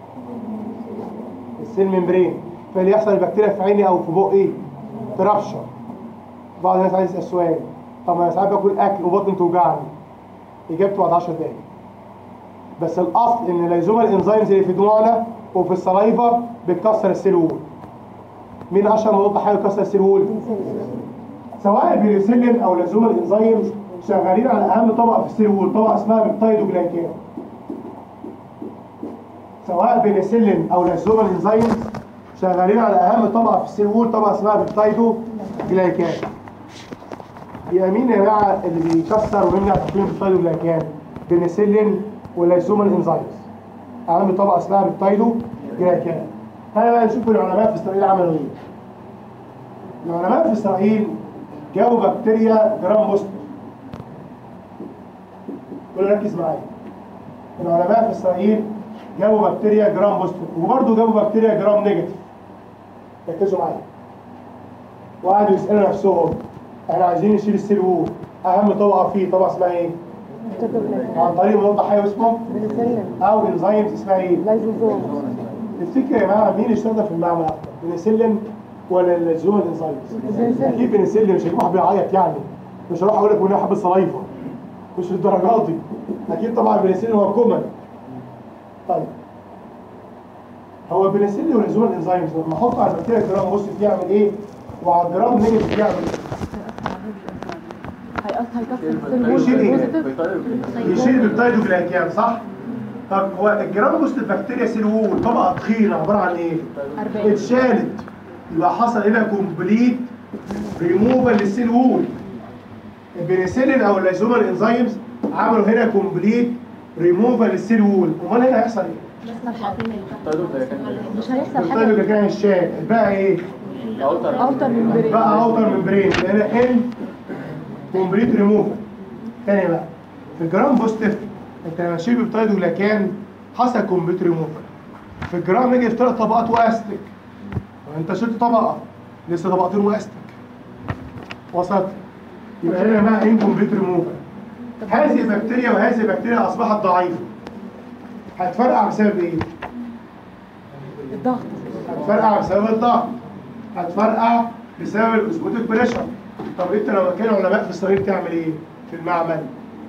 السيل ممبرين فاللي يحصل البكتيريا في عيني او في بقي تربشر بعض الناس عايز يسال سؤال طب انا ساعات باكل اكل وبطني توجعني اجابته بعد 10 دقايق بس الاصل ان الليزوما الانزيمز اللي في دموعنا وفي الصلايفه بتكسر السيل وول مين اشهر مضاد حيوي يكسر السيل وول سواء البنسلين او الليزوما الانزيمز شغالين على اهم طبقه في السيل وول طبقه اسمها بيبتايدوجلايكان سواء بنسلين او الليزوما الانزيمز شغالين على اهم طبقه في السيل وول طبقه اسمها بيبتايدوجلايكان يبقى مين يا جماعه اللي بيكسر ويمنع تكوين البيبتايدوجلايكان بنسلين واللايسومال انزيمز اهم طبقه اسمها بيبتايدو جلايكان تعالى بقى نشوف العلماء في اسرائيل عملوا ايه العلماء في اسرائيل جابوا بكتيريا جرام بوست كل ركز معايا العلماء في اسرائيل جابوا بكتيريا جرام بوست وبرضه جابوا بكتيريا جرام نيجاتيف ركزوا معايا وقعدوا يسالوا نفسهم احنا عايزين نشيل السيل وول اهم طبقه فيه طبقه اسمها ايه؟ عن طريق مضاد حيوي اسمه او انزيمز اسمها ايه؟ لايزوزوم تفتكر يا جماعه مين اشتغل في المعمل اكتر؟ بنسلين ولا الزوم الانزيمز؟ اكيد بنسلين مش هيجيب واحد بيعيط يعني مش هروح اقول لك وانا حابب صلايفه مش للدرجات دي اكيد طبعا البنسلين هو كومن طيب هو البنسلين والزوم الانزيمز لما احطه على البكتيريا جرام بوزيتيف يعمل ايه؟ وعلى الجرام نيجاتيف يعمل ايه؟ هيكسر يشيل ايه؟ السيل يشيل البيبتايدوجلايكان صح؟ طب هو الجرام بوست بكتيريا سيل وول طبقه تخينه عباره عن ايه؟ 40 اتشالت يبقى حصل هنا كومبليت ريموفال للسيل وول البنسلين او اللايزومال انزيمز عملوا هنا كومبليت ريموفال للسيل وول امال هنا هيحصل ايه؟ مش هيحصل حاجه البيبتايدوجلايكان اتشال بقى ايه؟ اوتر من برين بقى اوتر ممبرين هنا ان كومبليت ريموفال تاني بقى في الجرام بوستيف انت لما تشيل بيبتايدوجلايكان حصل كومبليت ريموفال في الجرام نيجي في ثلاث طبقات واستك انت شلت طبقه لسه طبقتين واستك وسط يبقى هنا بقى ان كومبليت ريموفال هذه البكتيريا وهذه البكتيريا اصبحت ضعيفه هتفرقع بسبب ايه؟ الضغط هتفرقع بسبب الضغط هتفرقع بسبب الاسبوتيك بريشر طب انت لو كان علماء في اسرائيل تعمل ايه في المعمل؟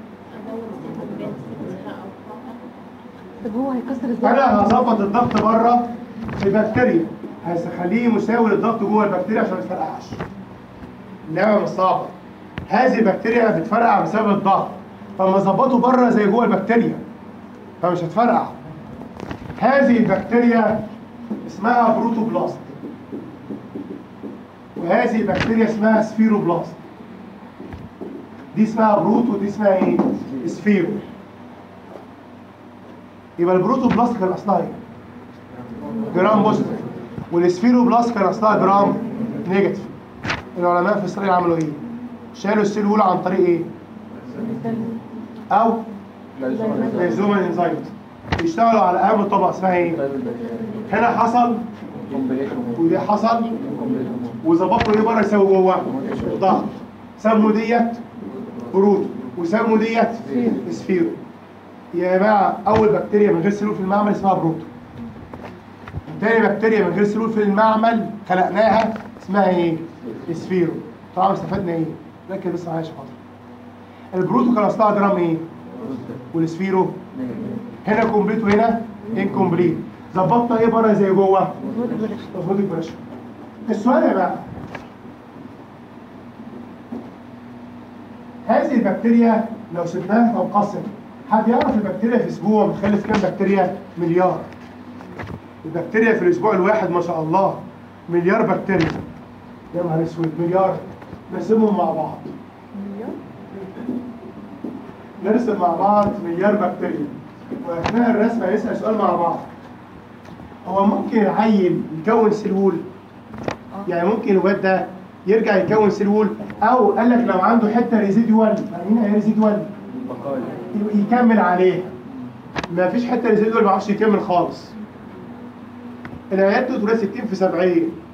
طب هو هيكسر ازاي انا هظبط الضغط بره في بكتيريا هخليه مساوي للضغط جوه البكتيريا عشان ما تفرقعش اللعبه مش صعبه هذه البكتيريا بتفرقع بسبب الضغط فلما اظبطه بره زي جوه البكتيريا فمش هتفرقع هذه البكتيريا اسمها بروتوبلاست وهذه البكتيريا اسمها سفيروبلاست دي اسمها بروتو ودي اسمها ايه؟ سفيرو يبقى البروتوبلاست كان اصلها ايه؟ جرام بوزيتيف والسفيروبلاست كان اصلها جرام نيجاتيف العلماء في اسرائيل عملوا ايه؟ شالوا السيل الاولى عن طريق ايه؟ او لازوما انزايمز يشتغلوا على اهم طبقه اسمها ايه؟ هنا حصل ودي حصل وظبطوا ايه بره يساوي جوه ضغط سموا ديت بروتو وسموا ديت سفيرو يا جماعه اول بكتيريا من غير سلول في المعمل اسمها بروتو تاني بكتيريا من غير سلول في المعمل خلقناها اسمها ايه؟ سفيرو طبعا استفدنا ايه؟ ركز بس معايا يا شباب البروتو كان اصلها جرام ايه؟ والسفيرو هنا كومبليت وهنا انكومبليت ظبطنا ايه بره زي جوه؟ مظبوط بريشر السؤال يا بقى هذه البكتيريا لو سبناها تنقسم حد يعرف البكتيريا في اسبوع بتخلف كام بكتيريا؟ مليار البكتيريا في الاسبوع الواحد ما شاء الله مليار بكتيريا يا نهار اسود مليار نقسمهم مع بعض نرسم مع بعض مليار بكتيريا واثناء الرسم هنسال سؤال مع بعض هو ممكن العيل يكون سلول يعني ممكن الواد ده يرجع يكون سلول او قال لك لو عنده حته ريزيدوال يعني هنا ريزيدوال يكمل عليها ما فيش حته ريزيدوال ما يعرفش يكمل خالص العيال دول ولاد 60 في 70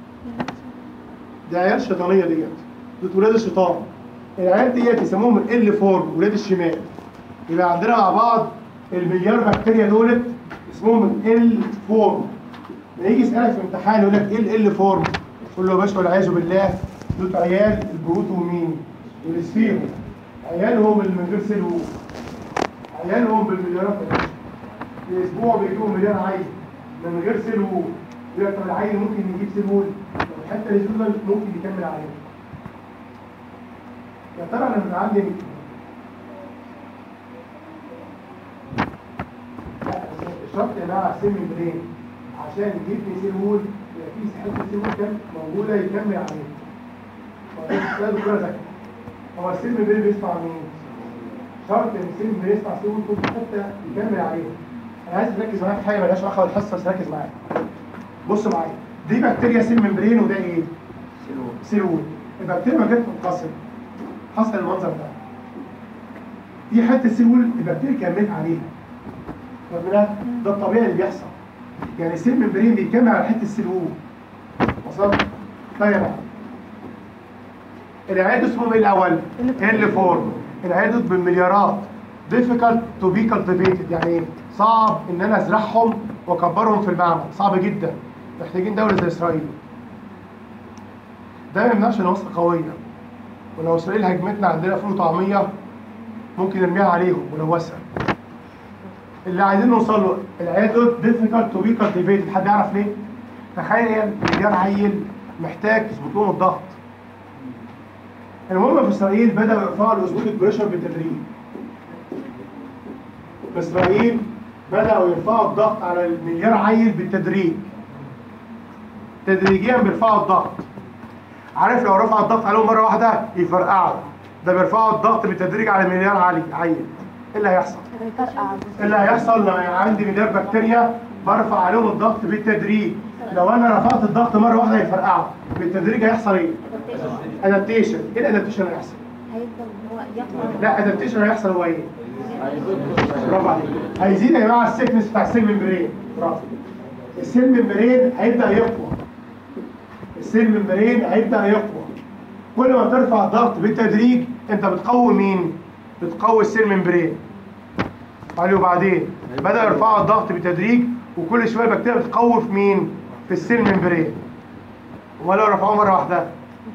دي عيال شيطانيه ديت دول ولاد الشيطان العيال ديت يسموهم ال فورم ولاد الشمال يبقى عندنا مع بعض المليار بكتيريا دولت اسمهم ال فورم لما يجي يسالك في امتحان يقول لك ايه ال فورم تقول له يا باشا والعياذ بالله دول عيال البروتو مين والسفير عيالهم اللي من غير سلو عيالهم بالمليارات يا باشا. في اسبوع بيجيبوا مليار عيل من غير سلو يقول لك طب العيل ممكن يجيب سلول طب حتى السلول ممكن يكمل عليه يا ترى انا بنعلم لا الشرط يا جماعه سن برين عشان يجيب لي سلول يبقى في حته سلول كان موجوده يكمل عليه وبعدين السؤال كده ذكي هو السن برين بيسمع مين؟ شرط ان السن برين يسمع سلول كل حته يكمل عليه انا عايز تركز معايا في حاجه مالهاش علاقه بالحصه بس ركز معايا بص معايا دي بكتيريا سيل ممبرين وده ايه؟ سيلول البكتيريا ما جت منقسم حصل المنظر ده دي حته سيلول البكتيريا كملت عليها واخد بالك؟ ده الطبيعي اللي بيحصل يعني السيل ممبرين بيكمل على حته السيلول وصلت؟ طيب يا بقى العيال اسمهم ايه الاول؟ ال فورم العيال دول بالمليارات difficult to be cultivated يعني ايه؟ صعب ان انا ازرعهم واكبرهم في المعمل صعب جدا محتاجين دوله زي اسرائيل ده ما يمنعش ان مصر قويه ولو اسرائيل هجمتنا عندنا فول وطعميه ممكن نرميها عليهم ونوسع اللي عايزين نوصل له العيال دول difficult to be cultivated حد يعرف ليه؟ تخيل مليار عيل محتاج تظبط لهم الضغط المهم في اسرائيل بدأوا يرفعوا الاسبوع بريشر بالتدريج في اسرائيل بدأوا يرفعوا الضغط على المليار عيل بالتدريج تدريجيا بيرفعوا الضغط عارف لو رفع الضغط عليهم مره واحده يفرقعوا ده بيرفعوا الضغط بالتدريج على مليار عالي عيل ايه اللي هيحصل؟ ايه اللي هيحصل لو عندي مليار بكتيريا برفع عليهم الضغط بالتدريج لو انا رفعت الضغط مره واحده يفرقعوا بالتدريج هيحصل ايه؟ ادابتيشن ايه الادابتيشن اللي هيحصل؟ هيفضل هو يقرا لا ادابتيشن هيحصل هو ايه؟ برافو عليك هيزيد يا جماعه السيكنس بتاع السيل ممبرين برافو السيل ممبرين هيبدا يقوى السيل ممبرين هيبدا يقوى كل ما ترفع الضغط بالتدريج انت بتقوي مين بتقوي السيل ممبرين قال وبعدين بدا يرفعوا الضغط بالتدريج وكل شويه البكتيريا بتقوي في مين في السيل ممبرين ولو رفعوه مره واحده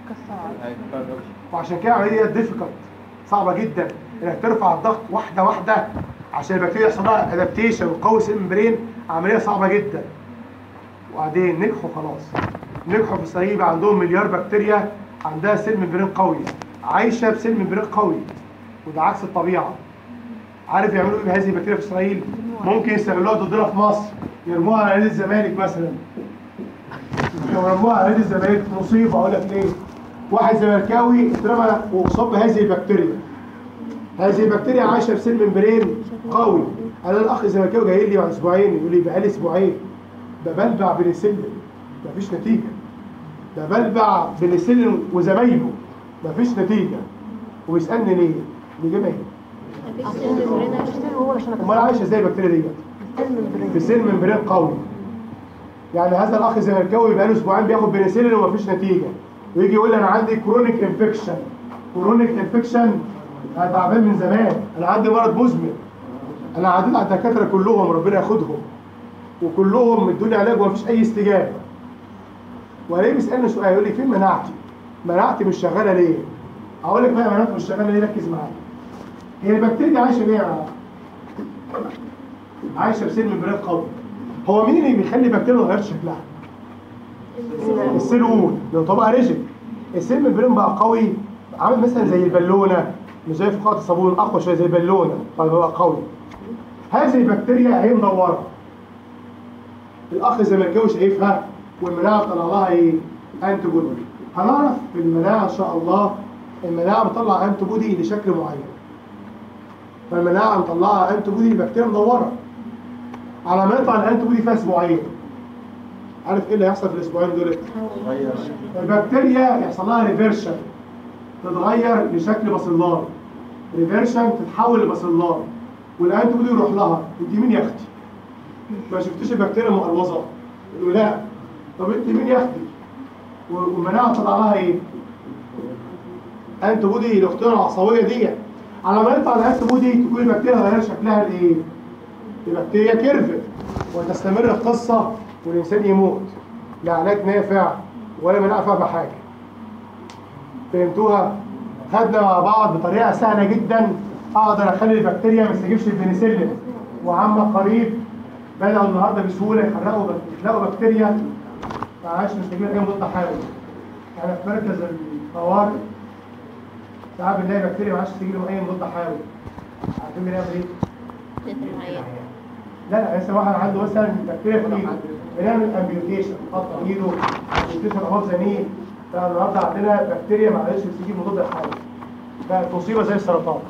وعشان كده العمليه دي ديفيكالت صعبه جدا انك ترفع الضغط واحده واحده عشان البكتيريا يحصل لها ادابتيشن وتقوي السيل ممبرين عمليه صعبه جدا وبعدين نجحوا خلاص نجحوا في اسرائيل بقى عندهم مليار بكتيريا عندها سيل ممبرين قوي عايشه بسيل ممبرين قوي وده عكس الطبيعه عارف يعملوا ايه بهذه البكتيريا في اسرائيل ممكن يستغلوها ضدنا في مصر يرموها على نادي الزمالك مثلا لو رموها على نادي الزمالك مصيبه اقول لك ليه؟ واحد زملكاوي اترمى واصاب بهذه البكتيريا هذه البكتيريا عايشه في سن ممبرين قوي انا الاخ الزملكاوي جاي لي بعد اسبوعين يقول لي بقالي اسبوعين ببلبع بنسلم مفيش نتيجه ده بلبع بنسلم وزمايله مفيش نتيجه ويسالني ليه؟ ليه ايه؟ هو عشان امال عايشه ازاي البكتيريا دي؟ في سن ممبرين قوي يعني هذا الاخ الزملكاوي بقاله اسبوعين بياخد بنسلين ومفيش نتيجه ويجي يقول لي انا عندي كرونيك انفكشن كرونيك انفكشن انا تعبان من زمان انا عندي مرض مزمن انا عديت على الدكاتره كلهم ربنا ياخدهم وكلهم ادوني علاج ومفيش اي استجابه ولاقيه بيسالني سؤال يقول لي فين مناعتي؟ مناعتي مش شغاله ليه؟ اقول لك بقى مناعتي مش شغاله ليه ركز معايا هي البكتيريا دي عايشه ليه يا جماعه؟ عايشه في سن ممبرين قوي هو مين اللي بيخلي البكتيريا ما تغيرش شكلها؟ السيل وول لو طبقه ريجيد السيل ممبرين بقى قوي عامل مثلا زي البالونه مش زي فقاعه الصابون اقوى شويه زي البالونه فبقى قوي هذه البكتيريا هي مدوره الاخ الزملكاوي شايفها والمناعه طلع لها ايه؟ انتي بودي هنعرف في المناعه ان شاء الله المناعه بتطلع انتي بودي لشكل معين فالمناعه مطلعه انتي بودي البكتيريا مدوره على ما يطلع الانتي بودي فيها اسبوعين عارف ايه اللي هيحصل في الاسبوعين دول؟ البكتيريا يحصل لها ريفيرشن تتغير لشكل باسيلار ريفيرشن تتحول لباسيلار والانتي بودي يروح لها انت مين يا اختي؟ ما شفتيش البكتيريا مقلوظه يقول لا طب انت مين يا اختي؟ والمناعه طلع لها ايه؟ انتي بودي الاختيار العصبيه دي على ما يطلع الانتي بودي تكون البكتيريا غير شكلها لايه؟ البكتيريا كيرفت وتستمر القصه والانسان يموت لا علاج نافع ولا منافع بحاجه فهمتوها؟ خدنا مع بعض بطريقه سهله جدا اقدر اخلي البكتيريا ما تستجيبش البنسلين وعما قريب بدأوا النهارده بسهوله يخلقوا يخلقوا بكتيريا ما عادش مستجيبه اي مضاد حيوي يعني في مركز الطوارئ ساعات بنلاقي بكتيريا ما عادش تستجيب اي مضاد حيوي عارفين بنعمل ايه؟ لا لا لسه واحد عنده مثلا بكتيريا في ايده بنعمل امبيوتيشن حط ايده امبيوتيشن اباف زنين فالنهارده عندنا بكتيريا ما عادش تستجيب مضاد حيوي بقت مصيبه زي السرطان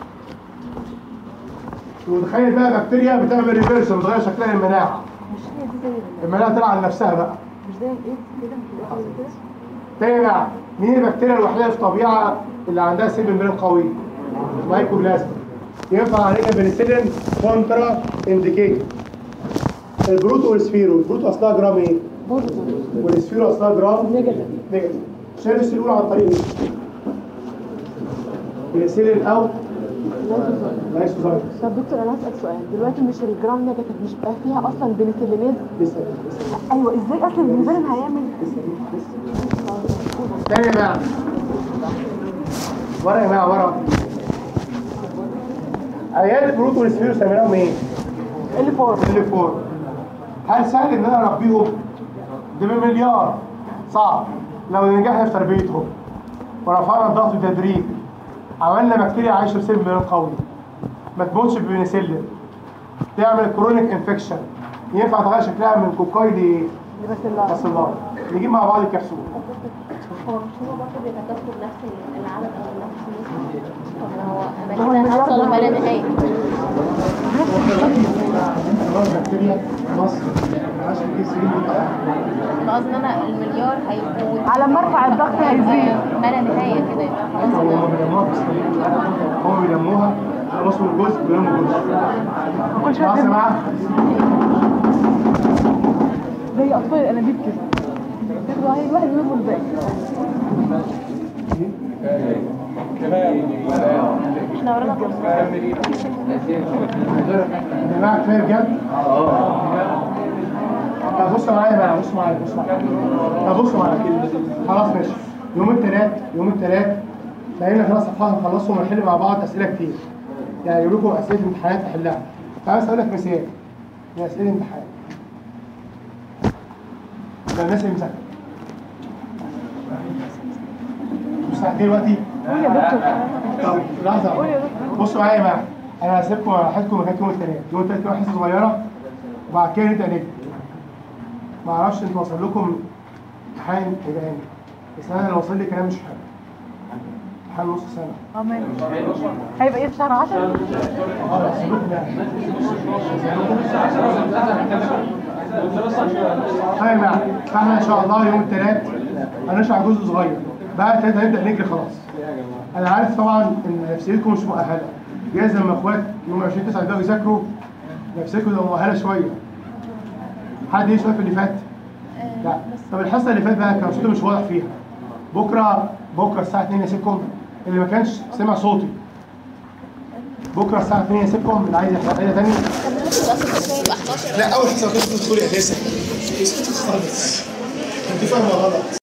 وتخيل بقى بكتيريا بتعمل ريفيرس بتغير شكلها المناعه مش هي دي زي المناعه تلعب نفسها بقى مش زي الايدز كده بتبقى زي كده تاني بقى مين البكتيريا الوحيده في الطبيعه اللي عندها سيل ممبرين قوي؟ مايكوبلازما ينفع علينا بنسلين كونترا انديكيت البروتو والسفيرو البروتو اصلها جرام ايه؟ والسفيرو اصلها جرام نيجاتيف نيجاتيف شيل السيلول عن طريق ايه؟ بنسلين او لايسوزايتس طب دكتور انا هسأل سؤال دلوقتي مش الجرام نيجاتيف مش بقى فيها اصلا بنسلينيز لسه لسه ايوه ازاي اصلا البنسلين هيعمل تاني يا جماعه ورا يا جماعه ورا عيال البروتو والسفيرو سميناهم ايه؟ اللي فور اللي فوق هل سهل ان انا اربيهم؟ ده بمليار صعب لو نجحنا في تربيتهم ورفعنا الضغط بالتدريج عملنا بكتيريا عايشه في سيل ميلان قوي ما تموتش ببنسلين تعمل كرونيك انفكشن ينفع تغير شكلها من كوكاي بس الله لباسيلار نجيب مع بعض الكبسول هو مش هو برضه بيبقى تاخد نفس العدد او نفس النسبة طب هو هو انا كده المليار هوصل ده لبلد نهائي خلاص بكتيريا مصر عشان دي سنين انا قصدي ان انا المليار هيكون على ما ارفع الضغط هيزيد ما لا نهاية كده يبقى خلاص هم كده. بيلموها في السنين هم بيلموها خلصوا الجزء بيلموا جزء كل شويه خلاص يا تبقى جماعه زي اطفال الانابيب كده تاخدوا هاي الواحد يرموا الباقي احنا ورانا فرصة يا جماعه كفايه بجد؟ طب بصوا معايا بقى بصوا معايا بصوا معايا طب بصوا معايا كده خلاص ماشي يوم الثلاث يوم الثلاث لقينا خلاص صفحات هنخلصهم ونحل مع بعض اسئله كتير يعني يقول لكم اسئله امتحانات احلها فعايز اقول لك مثال من اسئله امتحان ده الناس اللي مذاكره مش ساعتين دلوقتي قول يا دكتور طب لحظه قول يا دكتور بصوا معايا بقى انا هسيبكم هحطكم مكان يوم الثلاث يوم الثلاث كده حصه صغيره وبعد كده نبدا نكتب ما اعرفش انتوا وصل لكم امتحان الان بس انا لو وصل لي كلام مش حلو امتحان نص سنه امان هيبقى ايه في شهر 10 اه وصل لكم يعني طيب يعني فاحنا ان شاء الله يوم الثلاث هنشرح جزء صغير بعد الثلاث هنبدا نجري خلاص انا عارف طبعا ان نفسيتكم مش مؤهله جايز لما اخوات يوم 20 9 يبداوا يذاكروا نفسيتكم تبقى مؤهله شويه حد يشرح في اللي فات؟ لا طب الحصه اللي فاتت بقى كان صوتي مش واضح فيها بكره بكره الساعه 2 يسيبكم اللي ما كانش سمع صوتي بكره الساعه 2 يسيبكم اللي عايز يحضر حاجه ثانيه طب ممكن بس التصوير يبقى 11 لا اول حصه كنت تدخلي اساسا اسكتي خالص انت فاهمه غلط